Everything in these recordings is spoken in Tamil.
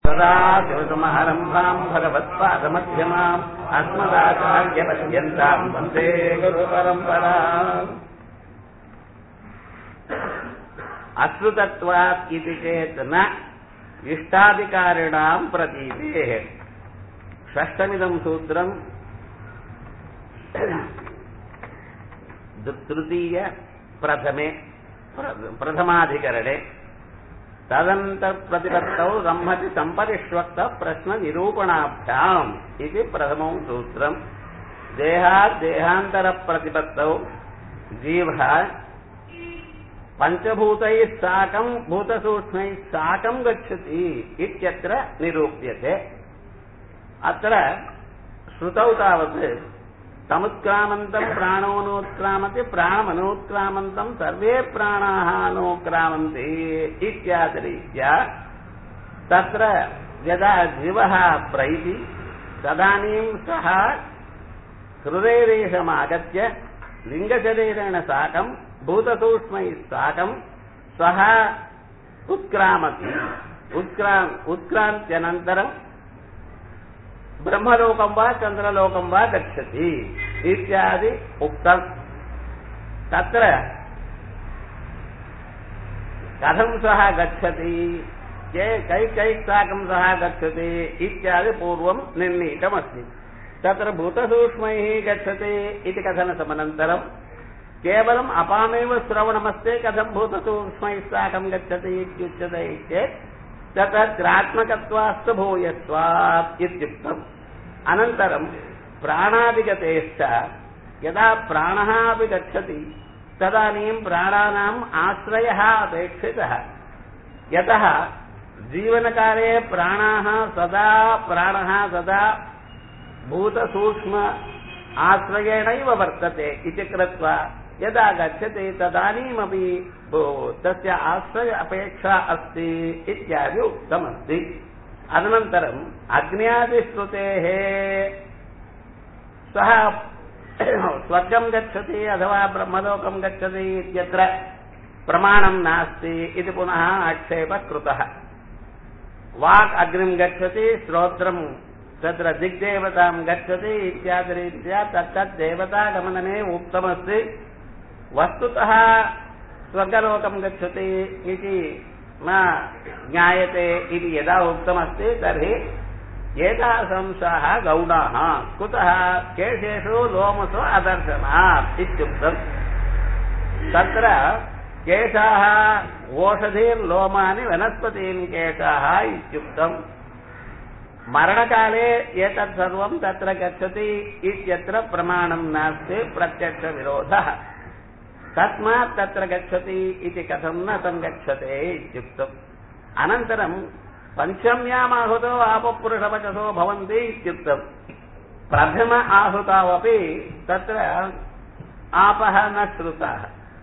सदा श्रुतमारम्भाम् भगवत्पादमध्यमाम् अस्मदाचार्यपर्यन्ताम् वन्दे गुरुपरम्परा अश्रुतत्वात् इति चेत् न इष्टाधिकारिणाम् प्रतीतेः षष्ठमिदम् सूत्रम् तृतीय प्रथमे प्रथमाधिकरणे तदन्तप्रतिपत्तौ संहति सम्परिष्वक्त प्रश्ननिरूपणाभ्याम् इति प्रथमं सूत्रम् देहात् देहान्तरप्रतिपत्तौ जीवः पञ्चभूतैः साकम् भूतसूक्ष्मैः साकम् गच्छति इत्यत्र निरूप्यते अत्र श्रुतौ तावत् तमुत्क्रामन्तम् प्राणोनोत्क्रामति प्राणमनोत्क्रामन्तम् सर्वे प्राणाः नोत्क्रामन्ति इत्यादिरीत्या तत्र यदा जीवः प्रैति तदानीं सः हृदयदेशमागत्य लिङ्गशरीरेण साकम् भूतसूक्ष्मैः साकम् सः उत्क्रामति उत्क्रा उत्क्रान्त्यनन्तरम् ब्रह्मलोकं वा चन्द्रलोकं वा गच्छति इत्यादि उक्तम् तत्र कथं सः गच्छति के कैः कैः साकं सः गच्छति इत्यादि पूर्वं निर्णीतमस्ति तत्र भूतसूक्ष्मैः गच्छति इति कथनसमनन्तरं केवलम् अपामेव श्रवणमस्ति कथं भूतसूक्ष्मैः साकं गच्छति इत्युच्यते चेत् तत्र ग्रात्मकत्वास्तु भूयत्वात् इत्युक्तम् अनन्तरं प्राणादिगतेश्च यदा प्राणः अपि गच्छति तदानीं प्राणानाम् आश्रयः अपेक्षितः यतः जीवनकाले प्राणाः सदा प्राणः सदा भूतसूक्ष्म आश्रयेणैव वर्तते इति कृत्वा यदा गच्छति तदानीमपि तस्य आश्रय अपेक्षा अस्ति इत्यादि उक्तमस्ति अनन्तरम् अग्न्यादिश्रुतेः सः स्वर्गं गच्छति अथवा ब्रह्मलोकं गच्छति इत्यत्र प्रमाणं नास्ति इति पुनः आक्षेपः कृतः वाक् अग्निं गच्छति श्रोत्रं तत्र दिग्देवतां गच्छति इत्यादिरीत्या तत्तत् देवतागमनमे उक्तमस्ति वस्तुतः स्वर्गलोकं गच्छति इति न ज्ञायते इति यदा उक्तमस्ति तर्हि एतादृशंशाः गौणाः कुतः केशेषु लोमसु अदर्शनात् इत्युक्तम् तत्र केशाः ओषधीर्लोमानि वनस्पतीन् केशाः इत्युक्तम् मरणकाले एतत् सर्वं तत्र गच्छति इत्यत्र प्रमाणं नास्ति प्रत्यक्षविरोधः तस्मात् तत्र गच्छति इति कथं न सङ्गच्छते इत्युक्तम् अनन्तरं पञ्चम्यामाहुतो आपपुरुषवचसो भवन्ति इत्युक्तम् प्रथम आहुतावपि तत्र आपः न श्रुतः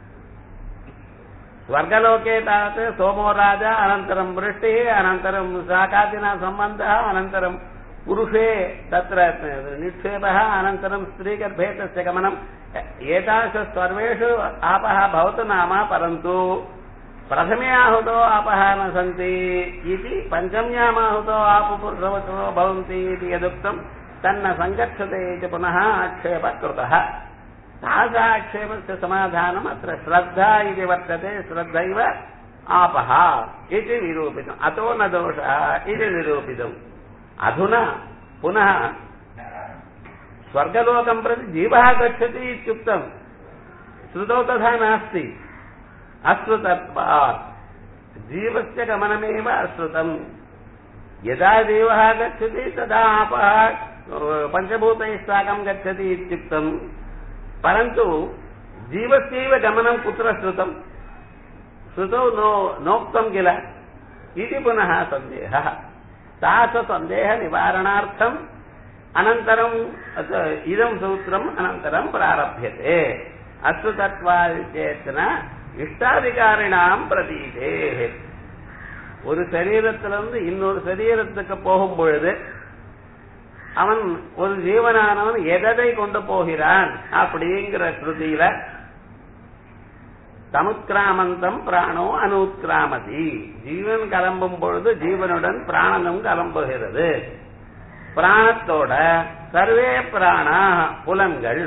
स्वर्गलोके तावत् सोमो राजा अनन्तरं वृष्टिः अनन्तरं शाकादिना सम्बन्धः अनन्तरं पुरुषे तत्र निक्षेपः अनन्तरं स्त्रीगर्भे तस्य गमनम् एतादृश सर्वेषु आपः भवतु नाम परन्तु प्रथमे आहुतो आपः न सन्ति इति पञ्चम्यामाहुतो आपुपुरुषवचो भवन्ति इति यदुक्तं तन्न सङ्गच्छते इति पुनः आक्षेपः कृतः तादृशाक्षेपस्य समाधानम् अत्र श्रद्धा इति वर्तते श्रद्धैव आपः इति निरूपितम् अतो न दोषः इति निरूपितम् अधुना पुनः स्वर्गलोकं प्रति जीवः गच्छति इत्युक्तम् श्रुतौ तथा नास्ति अश्रुतत्वात् जीवस्य गमनमेव अश्रुतम् यदा जीवः गच्छति तदा आपः पञ्चभूतैः साकं गच्छति इत्युक्तम् परन्तु जीवस्यैव गमनं कुत्र श्रुतम् श्रुतौ नो नोक्तं किल इति पुनः सन्देहः तादृशसन्देहनिवारणार्थम् अनन्तरम् इदं सूत्रम् अनन्तरं प्रारभ्यते அஸ்வதத்வாதிச்சேத்தன இஷ்டாதிகாரினாம் பிரதீதே ஒரு சரீரத்திலிருந்து இன்னொரு சரீரத்துக்கு போகும் பொழுது அவன் ஒரு ஜீவனானவன் எதை கொண்டு போகிறான் அப்படிங்கிற ஸ்ருதியில சமுத்கிராமந்தம் பிராணோ அனுத்கிராமதி ஜீவன் கிளம்பும் பொழுது ஜீவனுடன் பிராணனும் கிளம்புகிறது பிராணத்தோட சர்வே பிராணா புலன்கள்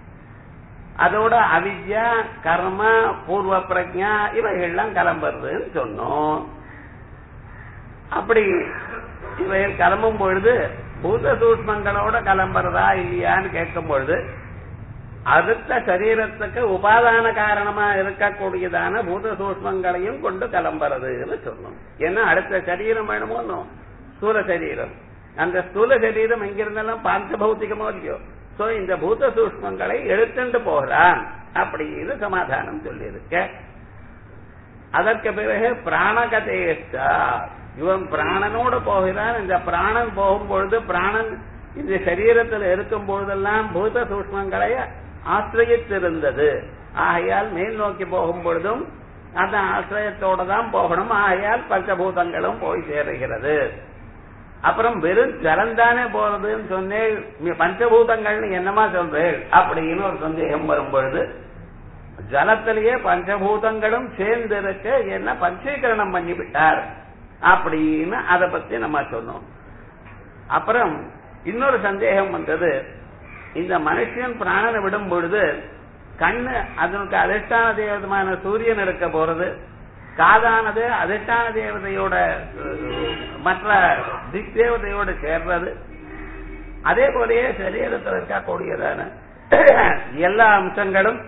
அதோட அவித்யா கர்ம பூர்வ பிரஜா இவைகள்லாம் கிளம்புறதுன்னு சொன்னோம் அப்படி இவைகள் கிளம்பும் பொழுது பூத சூஷ்மங்களோட கிளம்புறதா இல்லையான்னு கேட்கும் பொழுது அடுத்த சரீரத்துக்கு உபாதான காரணமா இருக்கக்கூடியதான பூத சூஷ்மங்களையும் கொண்டு கிளம்புறதுன்னு சொன்னோம் ஏன்னா அடுத்த சரீரம் வேணுமோ ஸ்தூல சரீரம் அந்த ஸ்தூல சரீரம் எங்கிருந்தாலும் பாஞ்சபௌத்திகமோ இல்லையோ சோ இந்த பூத சூஷ்மங்களை எடுத்துட்டு போகிறான் அப்படின்னு சமாதானம் சொல்லியிருக்க அதற்கு பிறகு பிராணகதேஷ்டா இவன் பிராணனோடு போகிறான் இந்த பிராணன் போகும் பொழுது பிராணன் இந்த சரீரத்தில் இருக்கும் பொழுதெல்லாம் பூத சூஷ்மங்களை ஆசிரியத்திருந்தது ஆகையால் மேல் நோக்கி போகும் பொழுதும் அந்த ஆசிரியத்தோட தான் போகணும் ஆகையால் பஞ்சபூதங்களும் போய் சேருகிறது அப்புறம் வெறும் ஜலந்தானே போறதுன்னு சொன்னேன் பஞ்சபூதங்கள்னு என்னமா சொல்றேன் அப்படின்னு ஒரு சந்தேகம் வரும் பொழுது ஜலத்திலேயே பஞ்சபூதங்களும் சேர்ந்து இருக்க என்ன பஞ்சீகரணம் பண்ணிவிட்டார் அப்படின்னு அதை பத்தி நம்ம சொன்னோம் அப்புறம் இன்னொரு சந்தேகம் வந்தது இந்த மனுஷன் பிராணனை விடும் பொழுது கண்ணு அதனுக்கு அதிர்ஷ்டான தேவதமான சூரியன் இருக்க போறது காதானது அதிர்ஷ்டான தேவதையோட மற்ற திக் தேவதையோடு சேர்றது அதே போலயே சரீரத்தில் இருக்கக்கூடியதான எல்லா அம்சங்களும்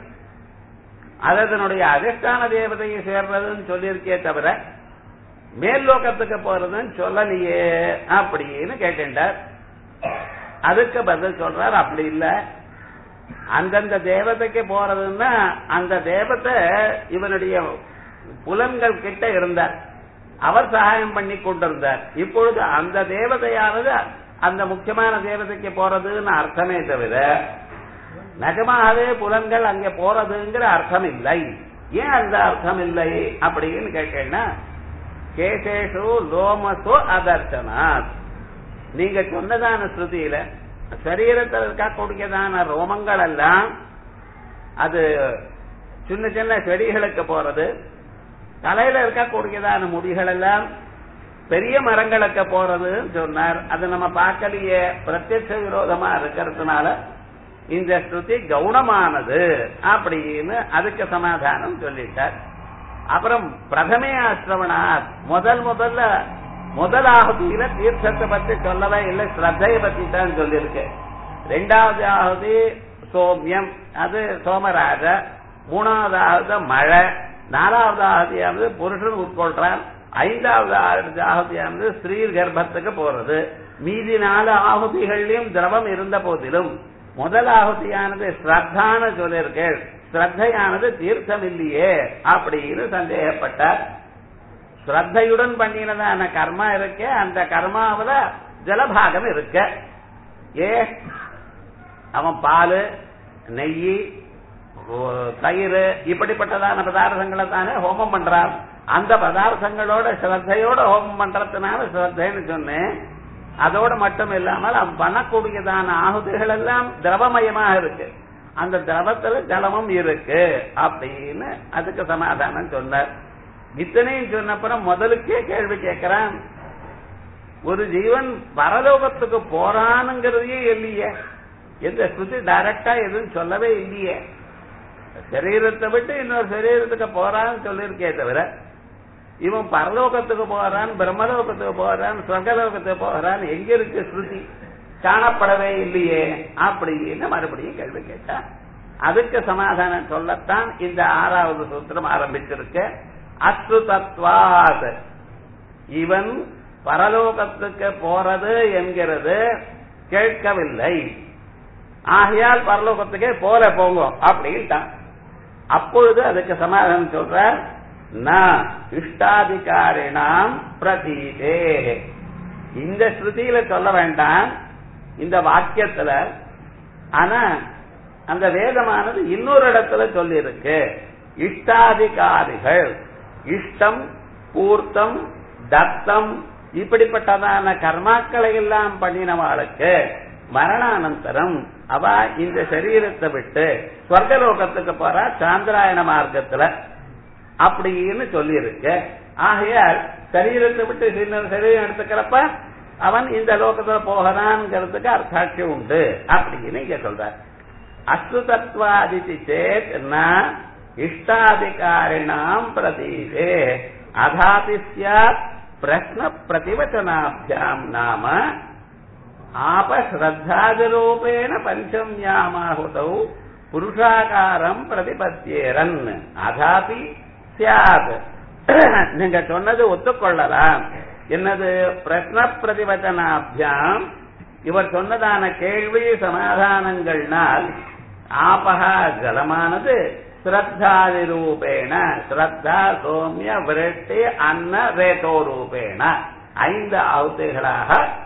அதனுடைய அதிர்ஷ்டான தேவதையை சேர்றதுன்னு சொல்லியிருக்கே தவிர மேல் லோகத்துக்கு போறதுன்னு சொல்லலையே அப்படின்னு கேட்டார் அதுக்கு பதில் சொல்றார் அப்படி இல்ல அந்தந்த தேவதைக்கு போறதுன்னா அந்த தேவத்தை இவனுடைய புலன்கள் கிட்ட இருந்தார் அவர் சகாயம் பண்ணி கொண்டிருந்தார் இப்பொழுது அந்த தேவதையானது அந்த முக்கியமான தேவதைக்கு போறதுன்னு அர்த்தமே தவிர நிஜமாகவே புலன்கள் அங்கே போறதுங்கிற அர்த்தம் இல்லை ஏன் அந்த அர்த்தம் இல்லை அப்படின்னு கேட்டேன்னா கேசேஷு லோமசோ அதர்சனாத் நீங்க சொன்னதான ஸ்ருதியில சரீரத்தில் இருக்கக்கூடியதான ரோமங்கள் எல்லாம் அது சின்ன சின்ன செடிகளுக்கு போறது தலையில இருக்கக்கூடியதான முடிகள் எல்லாம் பெரிய மரங்களுக்கு போறதுன்னு சொன்னார் அது நம்ம பார்க்கலையே பிரத்யட்ச விரோதமா இருக்கிறதுனால இந்த ஸ்ருதி கவுனமானது அப்படின்னு அதுக்கு சமாதானம் சொல்லிட்டார் அப்புறம் பிரதமே ஆசிரவணாத் முதல் முதல்ல முதலாவதுல தீர்த்தத்தை பத்தி சொல்லவே இல்லை ஸ்ரத்தைய பத்தி தான் சொல்லியிருக்கு ரெண்டாவது ஆகுதி சோமியம் அது சோமராஜ மூணாவது ஆகுது மழை நாலாவது ஆகுதியானது புருஷன் உட்கொள்றான் ஐந்தாவது ஆகுதியானது ஸ்ரீ கர்ப்பத்துக்கு போறது மீதி நாலு ஆகுதிகள்லயும் திரவம் இருந்த போதிலும் முதல் ஆகுதியானது ஸ்ரத்தான சொல்லியிருக்கேள் ஸ்ரத்தையானது தீர்த்தம் இல்லையே அப்படின்னு சந்தேகப்பட்டார் ஸ்ரத்தையுடன் பண்ணினதான கர்மா இருக்க அந்த கர்மாவில ஜலபாகம் இருக்க ஏ அவன் பால் நெய் தயிர் இப்படிப்பட்டதான பதார்த்தங்களை தானே ஹோமம் பண்றான் அந்த பதார்த்தங்களோட ஸ்ரத்தையோட ஹோமம் பண்றதுனால ஸ்ரத்தைன்னு சொன்னேன் அதோட மட்டும் இல்லாமல் அவன் பண்ணக்கூடியதான ஆகுதிகள் எல்லாம் திரவமயமாக இருக்கு அந்த திரவத்துல ஜலமும் இருக்கு அப்படின்னு அதுக்கு சமாதானம் சொன்னார் இத்தனையும் சொன்னப்புறம் முதலுக்கே கேள்வி கேட்கிறான் ஒரு ஜீவன் பரலோகத்துக்கு போறானுங்கிறதையே இல்லையே எந்த ஸ்ருதி டைரக்டா எதுவும் சொல்லவே இல்லையே சரீரத்தை விட்டு இன்னொரு சரீரத்துக்கு போறான்னு சொல்லியிருக்கே தவிர இவன் பரலோகத்துக்கு போறான் பிரம்மலோகத்துக்கு போறான் சொர்க்கலோகத்துக்கு போறான் எங்க இருக்கு ஸ்ருதி காணப்படவே இல்லையே அப்படின்னு மறுபடியும் கேள்வி கேட்டா அதுக்கு சமாதானம் சொல்லத்தான் இந்த ஆறாவது சூத்திரம் ஆரம்பிச்சிருக்க அஸ்ருதத்வாத் இவன் பரலோகத்துக்கு போறது என்கிறது கேட்கவில்லை ஆகையால் பரலோகத்துக்கே போல போங்க அப்படின்ட்டான் அப்பொழுது அதுக்கு சமாதானம் சொல்ற நான் இஷ்டாதிகாரினாம் பிரதீதே இந்த ஸ்ருதியில சொல்ல வேண்டாம் இந்த வாக்கியத்துல ஆனா அந்த வேதமானது இன்னொரு இடத்துல சொல்லி இருக்கு இஷ்டாதிகாரிகள் இஷ்டம் பூர்த்தம் தத்தம் இப்படிப்பட்டதான கர்மாக்களை எல்லாம் பண்ணினவாளுக்கு மரணானந்தரம் அவ இந்த சரீரத்தை விட்டு ஸ்வர்கலோகத்துக்கு போறா சாந்திராயண மார்க்கத்துல அப்படின்னு சொல்லியிருக்கு ஆகையால் சரீரத்தை விட்டு சின்ன சரீரம் எடுத்துக்கிறப்ப அவன் இந்த லோகத்துல போகிறான்ங்கிறதுக்கு அர்த்தாட்சி உண்டு அப்படின்னு இங்க சொல்றார் அஸ்ருதத்வாதிதி சேத் ந இஷ்டாதிகாரிணாம் பிரதீதே அதாபி சியாத் பிரश्न பிரதிவச்சனாபியாம் நாம ஆபஸ்ரத்தாதிரூபேண பஞ்சம்யாமாಹುதௌ புருஷாகாரம் பிரதிபத்தியேரன் அதாபி சியாத் நீங்க சொன்னது ஒத்துக்கொள்ளலாம் என்னது பிரश्ன பிரதிவச்சனாபியாம் இவர் சொன்னதான கேள்வி சமாதானங்கள்னால் ஆபகா ஜலமானது ஸ்ரத்தாதி ரூபேண ஸ்ரத்தா சோமிய விரட்டி அன்ன ரேதோ ரூபேண ஐந்து ஆகுதிகளாக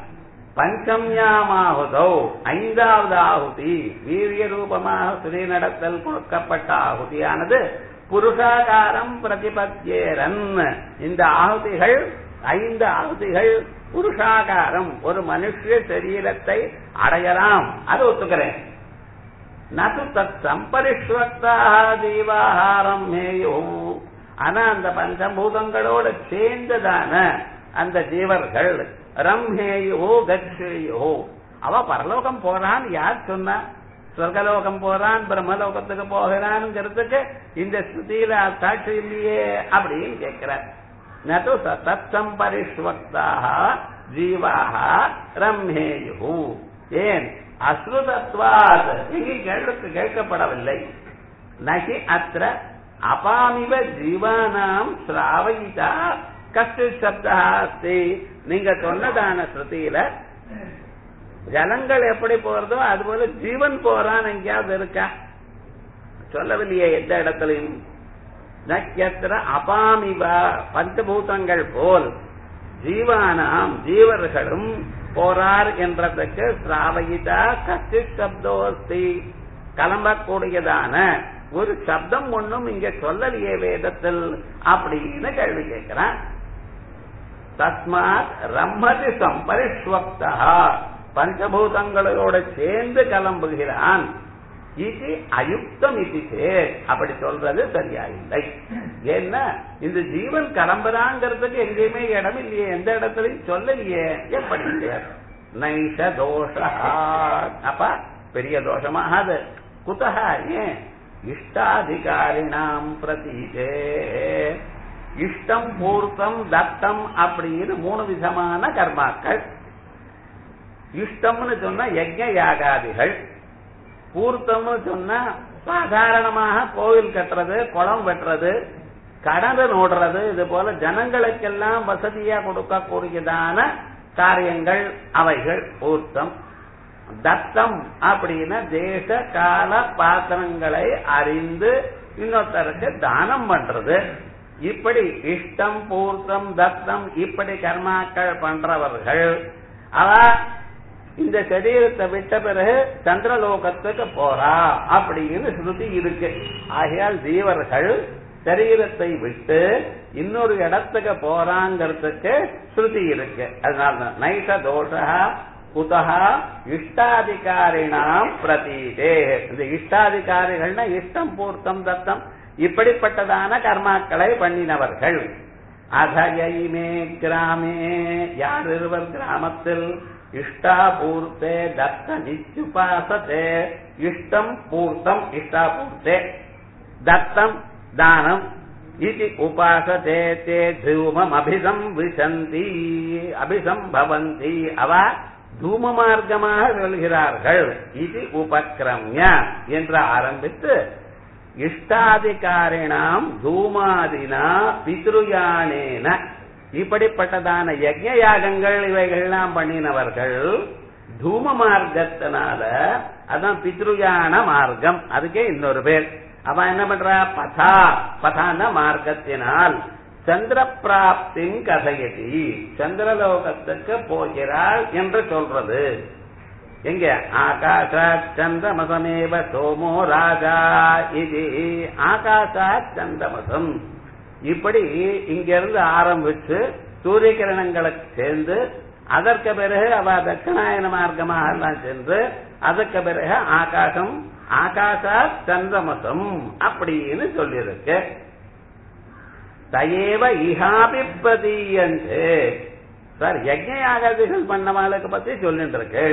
பஞ்சம்யாமாகுதோ ஐந்தாவது ஆகுதி வீரிய ரூபமாக ஸ்ரீ நடத்தல் கொடுக்கப்பட்ட ஆகுதியானது புருஷாகாரம் பிரதிபத்தியேரன் இந்த ஆகுதிகள் ஐந்து ஆகுதிகள் புருஷாகாரம் ஒரு மனுஷ சரீரத்தை அடையலாம் அது ஒத்துக்கிறேன் நது தத் சம்பரிஷ்வத்தாக ஜீவாகாரம் மேயும் ஆனா அந்த பஞ்சபூதங்களோட சேர்ந்ததான அந்த ஜீவர்கள் ரம்ஹேயோ கட்சேயோ அவ பரலோகம் போறான் யார் சொன்னா சொர்க்கலோகம் போறான் பிரம்மலோகத்துக்கு போகிறான்ங்கிறதுக்கு இந்த ஸ்ருதியில சாட்சி இல்லையே அப்படின்னு கேட்கிறார் நது தத் சம்பரிஷ்வத்தாக ஜீவாக ரம்ஹேயு ஏன் அஸ்ருதத்வாத் இங்கே கேள்விக்கு கேட்கப்படவில்லை நகி அத்த அபாமிவ ஜீவானாம் ஸ்ராவயிதா கஷ்ட சப்தா அஸ்தி நீங்க சொன்னதான ஸ்ருதியில ஜலங்கள் எப்படி போறதோ அது போல ஜீவன் போறான் எங்கேயாவது இருக்கா சொல்லவில்லையே எந்த இடத்துலையும் நக்கியத்திர அபாமிவ பஞ்சபூதங்கள் போல் ஜீவானாம் ஜீவர்களும் போறார் என்றதுக்கு சிராவகிதா கஷ்டி சப்தோஸ்தி கிளம்பக்கூடியதான ஒரு சப்தம் ஒண்ணும் இங்க சொல்லலையே வேதத்தில் அப்படின்னு கேள்வி கேட்கிறான் தஸ்மாத் ரம்மதி சம்பரிஷ்வக்தா பஞ்சபூதங்களோட சேர்ந்து கிளம்புகிறான் இது அயுக்தம் இது அப்படி சொல்றது சரியா இல்லை ஏன்னா இந்த ஜீவன் கிளம்புறாங்கிறதுக்கு எங்கேயுமே இடம் இல்லையே எந்த இடத்துலயும் சொல்லலையே எப்படி நைஷ தோஷ அப்ப பெரிய தோஷமாகாது குத்தகா ஏன் இஷ்டாதிகாரினாம் பிரதீதே இஷ்டம் பூர்த்தம் தத்தம் அப்படின்னு மூணு விதமான கர்மாக்கள் இஷ்டம்னு சொன்னா யஜ்ய யாகாதிகள் பூர்த்தம்னு சொன்னா சாதாரணமாக கோவில் கட்டுறது குளம் வெட்டுறது கடந்து நோடுறது இது போல ஜனங்களுக்கெல்லாம் வசதியா கொடுக்கக்கூடியதான காரியங்கள் அவைகள் பூர்த்தம் தத்தம் அப்படின்னா தேச கால பாத்திரங்களை அறிந்து இன்னொருத்தருக்கு தானம் பண்றது இப்படி இஷ்டம் பூர்த்தம் தத்தம் இப்படி கர்மாக்கள் பண்றவர்கள் அவ இந்த சரீரத்தை விட்ட பிறகு சந்திரலோகத்துக்கு போறா அப்படின்னு ஸ்ருதி இருக்கு ஆகையால் ஜீவர்கள் சரீரத்தை விட்டு இன்னொரு இடத்துக்கு போறாங்கிறதுக்கு ஸ்ருதி இருக்கு அதனால நைச தோஷா குதா இஷ்டாதிகாரினாம் பிரதீதே இந்த இஷ்டாதிகாரிகள்னா இஷ்டம் பூர்த்தம் தத்தம் இப்படிப்பட்டதான கர்மாக்களை பண்ணினவர்கள் அதயைமே கிராமே யார் இருவர் கிராமத்தில் இஷ்டாபூர்த்தே தத்த நிச்சுபாசத்தே இஷ்டம் பூர்த்தம் இஷ்டாபூர்த்தே தத்தம் தானம் இது உபாசத்தே தே தூமம் அபிசம் விசந்தி அபிசம் பவந்தி அவ தூம மார்க்கமாக சொல்கிறார்கள் இது உபக்கிரமிய என்று ஆரம்பித்து இஷ்டாதிகாரினாம் தூமாதினா பித்ருயானேன இப்படிப்பட்டதான யஜ்ய யாகங்கள் இவைகள்லாம் பண்ணினவர்கள் தூம மார்க்கத்தினால அதான் பித்ருயான மார்க்கம் அதுக்கே இன்னொரு பேர் அவன் என்ன பண்றா பதா பதான மார்க்கத்தினால் சந்திர பிராப்தி கதையதி சந்திரலோகத்துக்கு போகிறாள் என்று சொல்றது எங்க ஆகாஷாத் சந்திரமசமேவ சோமோ ராஜா இது ஆகாஷாத் சந்திரமசம் இப்படி இங்கிருந்து ஆரம்பிச்சு சூரிய கிரணங்களுக்கு சேர்ந்து அதற்கு பிறகு அவ தட்சிணாயன மார்க்கமாக எல்லாம் சென்று அதற்கு பிறகு ஆகாசம் ஆகாஷா சந்திரமசம் அப்படின்னு சொல்லியிருக்கு தயேவ இஹாபி பிரதீயந்து சார் யஜ்ஞ யாகாதிகள் பண்ணவாளுக்கு பத்தி சொல்லிட்டு இருக்கு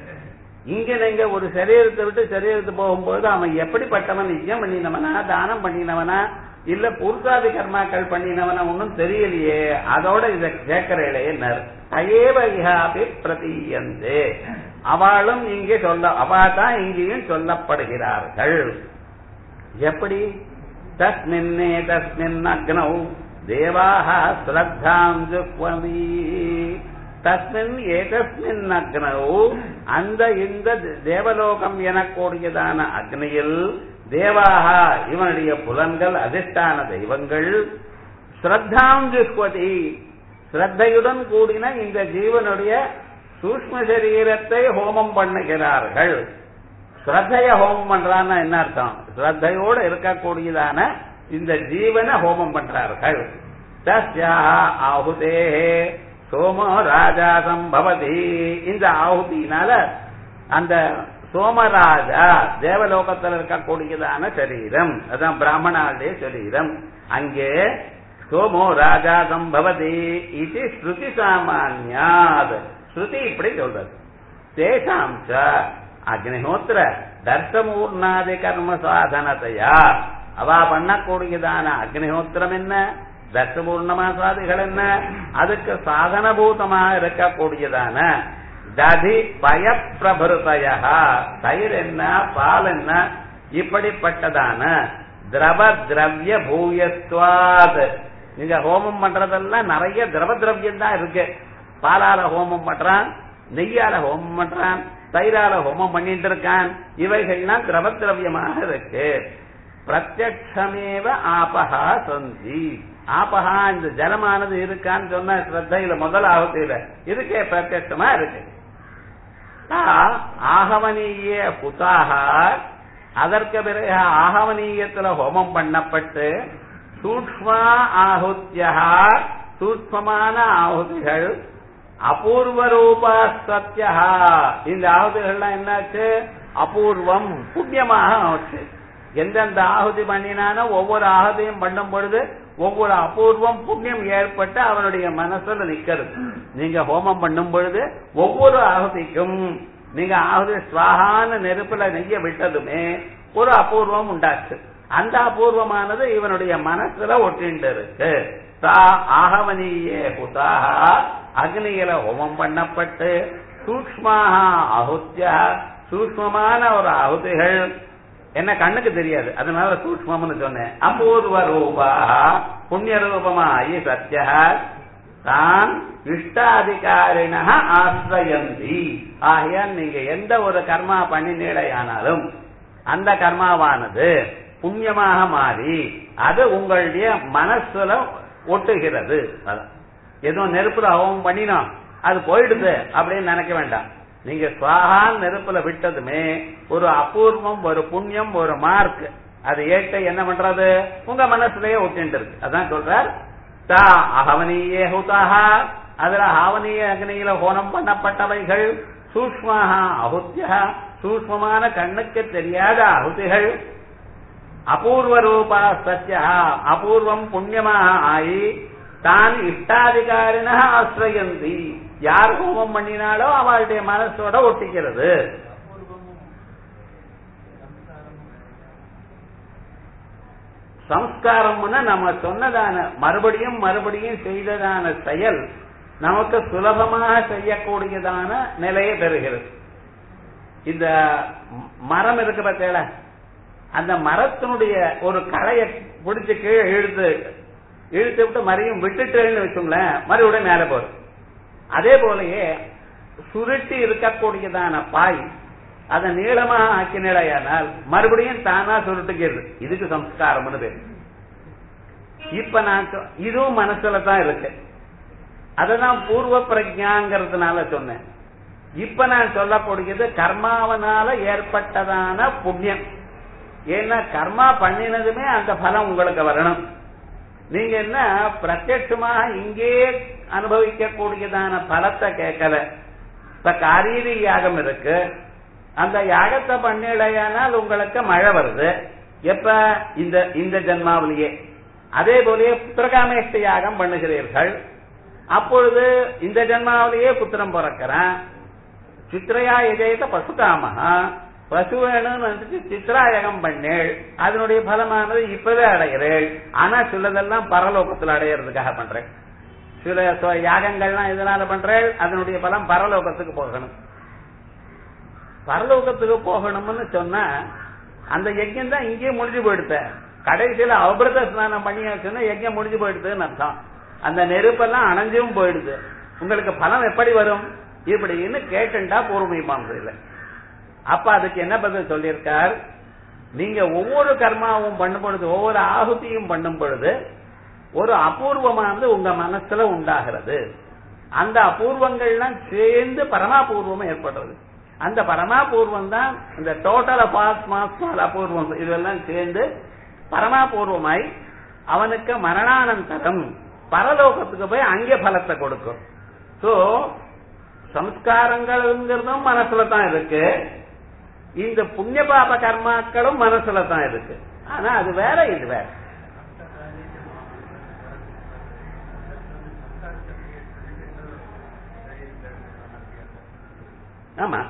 இங்க நீங்க ஒரு சரீரத்தை விட்டு சரீரத்து போகும்போது அவன் எப்படிப்பட்டவன் யஜ்ஞம் பண்ணினவனா தானம் பண்ணினவனா இல்ல புருஷாதி கர்மாக்கள் பண்ணினவனா ஒன்னும் தெரியலையே அதோட இத கேட்கிறேன் தயேவ இஹாபி பிரதீயந்தே அவளும் இங்கே சொல்ல அவா தான் இங்கேயும் சொல்லப்படுகிறார்கள் எப்படி தஸ்மின்னே தஸ்மின் அக்னௌ தேவாக ஸ்ரத்தாம் ஜுக்வதி தஸ்மின் ஏதஸ்மின் அக்னௌ அந்த இந்த தேவலோகம் எனக்கூடியதான அக்னியில் தேவாக இவனுடைய புலன்கள் அதிஷ்டான தெய்வங்கள் ஸ்ரத்தாம் ஜுக்வதி ஸ்ரத்தையுடன் கூடின இந்த ஜீவனுடைய சூக்ம சரீரத்தை ஹோமம் பண்ணுகிறார்கள் ஸ்ரத்தைய ஹோமம் பண்றான்னா என்ன அர்த்தம் ஸ்ரத்தையோடு இருக்கக்கூடியதான இந்த ஜீவனை ஹோமம் பண்றார்கள் தஸ்யாக ஆகுதே சோமோ ராஜா சம்பவதி இந்த ஆகுதியினால அந்த சோமராஜா தேவலோகத்தில் இருக்கக்கூடியதான சரீரம் அதான் பிராமணாளுடைய சரீரம் அங்கே சோமோ ராஜா சம்பவதி இது ஸ்ருதி சாமான்யாத் ஸ்ருதி இப்படி சொல்றது தேசாம் ச அக்னிஹோத்திர தர்சமூர்ணாதி கர்ம சாதனத்தையா அவ பண்ணக்கூடியதான அக்னிஹோத்திரம் என்ன தர்சபூர்ணமாசாதிகள் என்ன அதுக்கு சாதனபூதமாக இருக்கக்கூடியதான ததி பய பிரபருதய தயிர் என்ன பால் என்ன இப்படிப்பட்டதான திரவ திரவிய பூயஸ்வாத் நீங்க ஹோமம் பண்றதெல்லாம் நிறைய திரவ திரவியம் தான் இருக்கு பாலால ஹோமம் பண்றான் நெய்யால ஹோமம் பண்றான் தயிரால ஹோமம் பண்ணிட்டு இருக்கான் இவைகள்லாம் திரவ திரவியமாக இருக்கு பிரத்யக்ஷமேவ ஆபஹா சந்தி ஆபஹா இந்த ஜலமானது இருக்கான்னு சொன்ன ஸ்ரத்தையில முதல் ஆகத்தில இருக்கே பிரத்யட்சமா இருக்கு ஆகவனீய புதாக அதற்கு பிறகு ஆகவனீயத்துல ஹோமம் பண்ணப்பட்டு சூக்மா ஆகுத்தியா சூக்மமான ஆகுதிகள் அபூர்வ ரூபா சத்தியா இந்த ஆகுதிகள்லாம் என்னாச்சு அபூர்வம் புண்ணியமாக ஆச்சு எந்தெந்த ஆகுதி பண்ணினானோ ஒவ்வொரு ஆகுதியும் பண்ணும் பொழுது ஒவ்வொரு அபூர்வம் புண்ணியம் ஏற்பட்டு அவனுடைய மனசுல நிக்கிறது நீங்க ஹோமம் பண்ணும் பொழுது ஒவ்வொரு ஆகுதிக்கும் நீங்க ஆகுதி சுவாகான நெருப்புல நெய்ய விட்டதுமே ஒரு அபூர்வம் உண்டாச்சு அந்த அபூர்வமானது இவனுடைய மனசுல ஒட்டிண்டு இருக்கு தா ஆகவனியே புதாக அக்னியில ஹோமம் பண்ணப்பட்டு சூக்மாக அகுத்தியா சூக்மமான ஒரு அகுதிகள் என்ன கண்ணுக்கு தெரியாது அதனால சூக்மம்னு சொன்னேன் அபூர்வ ரூபா புண்ணிய ரூபமாயி சத்திய தான் இஷ்டாதிகாரிண ஆசிரயந்தி ஆகையால் நீங்க எந்த ஒரு கர்மா பண்ணினீடையானாலும் அந்த கர்மாவானது புண்ணியமாக மாறி அது உங்களுடைய மனசுல ஒட்டுகிறது ஏதோ நெருப்புல ஹோமம் பண்ணினோம் அது போயிடுது அப்படின்னு நினைக்க வேண்டாம் நீங்க சுவாகான் நெருப்புல விட்டதுமே ஒரு அபூர்வம் ஒரு புண்ணியம் ஒரு மார்க் அது ஏற்ற என்ன பண்றது உங்க மனசுலயே ஒட்டிட்டு இருக்கு அதான் சொல்றார் தா அகவனீயே ஹுதாக அதுல ஆவணீய அக்னியில ஹோனம் பண்ணப்பட்டவைகள் சூக்மாக அகுத்தியா சூக்மமான கண்ணுக்கு தெரியாத அகுதிகள் அபூர்வ ரூபா சத்தியா அபூர்வம் புண்ணியமாக ஆகி தான் இஷ்டாதிகாரின ஆசிரயந்தி யார் ஹோமம் பண்ணினாலோ அவளுடைய மனசோட ஒட்டிக்கிறது சம்ஸ்காரம்னா நம்ம சொன்னதான மறுபடியும் மறுபடியும் செய்ததான செயல் நமக்கு சுலபமாக செய்யக்கூடியதான நிலையை பெறுகிறது இந்த மரம் இருக்கு பார்த்தேல அந்த மரத்தினுடைய ஒரு களையை பிடிச்சு கீழே இழுத்து இழுத்து விட்டு மறையும் விட்டுட்டேன்னு வச்சோம்லேன் மறுபடியும் மேல போகுது அதே போலயே சுருட்டி இருக்கக்கூடியதான பாய் அதை நீளமா ஆக்கி நிலையானால் மறுபடியும் தானா சுருட்டுகிறது இதுக்கு சம்ஸ்காரம்னு பேரு இப்ப நான் இதுவும் மனசுல தான் இருக்கு அததான் பூர்வ பிரஜாங்கிறதுனால சொன்னேன் இப்ப நான் சொல்லக்கூடியது கர்மாவனால ஏற்பட்டதான புண்ணியம் ஏன்னா கர்மா பண்ணினதுமே அந்த பலம் உங்களுக்கு வரணும் நீங்க என்ன பிரத்யட்சமாக இங்கே அனுபவிக்கக்கூடியதான பலத்தை கேட்கல இப்ப காரீரி யாகம் இருக்கு அந்த யாகத்தை பண்ணிடையானால் உங்களுக்கு மழை வருது எப்ப இந்த இந்த ஜென்மாவிலேயே அதே போலயே புத்திரகாமேஷ்ட யாகம் பண்ணுகிறீர்கள் அப்பொழுது இந்த ஜென்மாவிலேயே புத்திரம் பிறக்கிறான் சித்திரையா எஜயத பசுகாமஹா பசு வேணும்னு வந்துட்டு சித்ராயகம் பண்ணேள் அதனுடைய பலமானது இப்பவே அடைகிறேள் ஆனா சிலதெல்லாம் பரலோகத்தில் அடையிறதுக்காக பண்றேன் சில சொ- யாகங்கள்லாம் இதனால பண்றேள் அதனுடைய பலம் பரலோகத்துக்கு போகணும் பரலோகத்துக்கு போகணும்னு சொன்னா அந்த யஜ்யம் தான் இங்கேயே முடிஞ்சு போயிடுத்த கடைசியில அபிரத ஸ்நானம் பண்ணி சொன்னா யஜ்யம் முடிஞ்சு போயிடுதுன்னு அர்த்தம் அந்த நெருப்பெல்லாம் அணைஞ்சும் போயிடுது உங்களுக்கு பலம் எப்படி வரும் இப்படின்னு கேட்டுண்டா பூர்வ மீமாசையில அப்ப அதுக்கு என்ன பதில் சொல்லியிருக்கார் நீங்க ஒவ்வொரு கர்மாவும் பண்ணும் பொழுது ஒவ்வொரு ஆகுதியும் பண்ணும் பொழுது ஒரு அபூர்வமானது உங்க மனசுல உண்டாகிறது அந்த அபூர்வங்கள்லாம் சேர்ந்து பரமாபூர்வம் ஏற்படுறது அந்த பரமாபூர்வம் தான் இந்த டோட்டல் ஆஃப் மாஸ் அபூர்வம் இதெல்லாம் சேர்ந்து பரமாபூர்வமாய் அவனுக்கு மரணானந்தரம் பரலோகத்துக்கு போய் அங்கே பலத்தை கொடுக்கும் சோ சம்ஸ்காரங்கள்ங்கிறதும் மனசுல தான் இருக்கு இந்த புண்ணிய பாப கர்மாக்களும் மனசுல தான் இருக்கு ஆனா அது வேற இது வேற ஆமா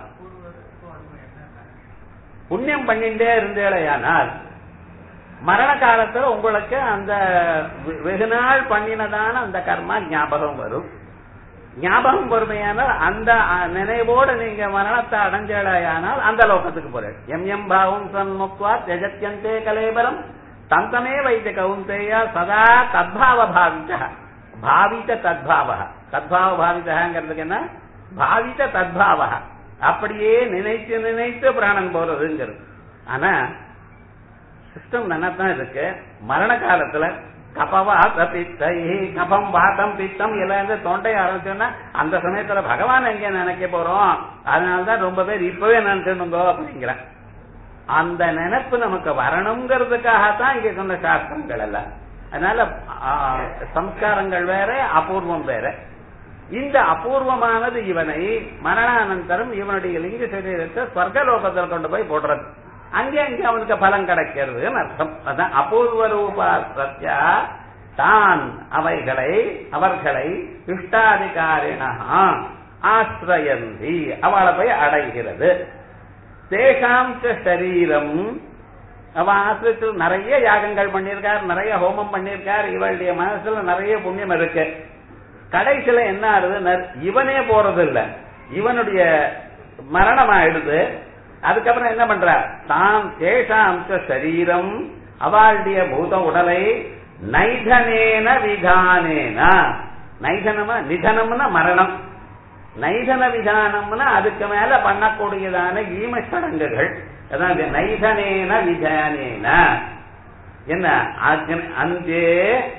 புண்ணியம் பண்ணிட்டே இருந்தேலையானால் மரண காலத்துல உங்களுக்கு அந்த வெ- வெகு நாள் பண்ணினதான அந்த கர்மா ஞாபகம் வரும் ஞாபகம் பொறுமையானால் அந்த அஹ், நினைவோடு நீங்க மரணத்தை அடைஞ்சடையானால் அந்த லோகத்துக்கு போறேன் எம் எம் பாவம் சன்முக்வா தெஜத்யந்தே கலேபரம் தந்தமே வைத்த கவுந்தேய சதா தத்பாவ பாவித பாவித தத்பாவ தத்பாவ பாவிதங்கிறதுக்கு என்ன பாவித தத்பாவ அப்படியே நினைத்து நினைத்து பிராணன் போறதுங்கிறது ஆனா சிஸ்டம் நல்லா தான் இருக்கு மரண காலத்துல கபவாத பித்தை கபம் வாதம் பித்தம் எல்லாம் தொண்டை ஆரம்பிச்சோன்னா அந்த சமயத்துல பகவான் எங்க நினைக்க போறோம் அதனாலதான் ரொம்ப பேர் இப்பவே நினைச்சிருந்தோ அப்படிங்கிறேன் அந்த நினைப்பு நமக்கு வரணுங்கிறதுக்காகத்தான் இங்க சொன்ன சாஸ்திரங்கள் எல்லாம் அதனால ஆ, சம்ஸ்காரங்கள் வேற அபூர்வம் வேற இந்த அபூர்வமானது இவனை மரணானந்தரம் இவனுடைய லிங்க சரீரத்தை ஸ்வர்கலோகத்தில் கொண்டு போய் போடுறது அங்கே அங்கே அவனுக்கு பலம் கிடைக்கிறதுன்னு அர்த்தம் அதான் அபூர்வ ரூபா சத்யா தான் அவைகளை அவர்களை இஷ்டாதிகாரிணா ஆசிரயந்தி அவளை போய் அடைகிறது தேசாம் ச சரீரம் அவன் ஆசிரியத்து நிறைய யாகங்கள் பண்ணியிருக்கார் நிறைய ஹோமம் பண்ணியிருக்கார் இவளுடைய மனசுல நிறைய புண்ணியம் இருக்கு கடைசியில என்ன ஆகுது இவனே போறது இல்ல இவனுடைய மரணம் ஆயிடுது அதுக்கப்புறம் என்ன பண்ற தான் தேசாம் ச சரீரம் அவளுடைய பூத உடலை நைதனேன விதானேன நைதனமா நிதனம்னா மரணம் நைதன விதானம்னா அதுக்கு மேல பண்ணக்கூடியதான ஈம சடங்குகள் அதாவது நைதனேன விதானேன என்ன அக்னி- அந்தே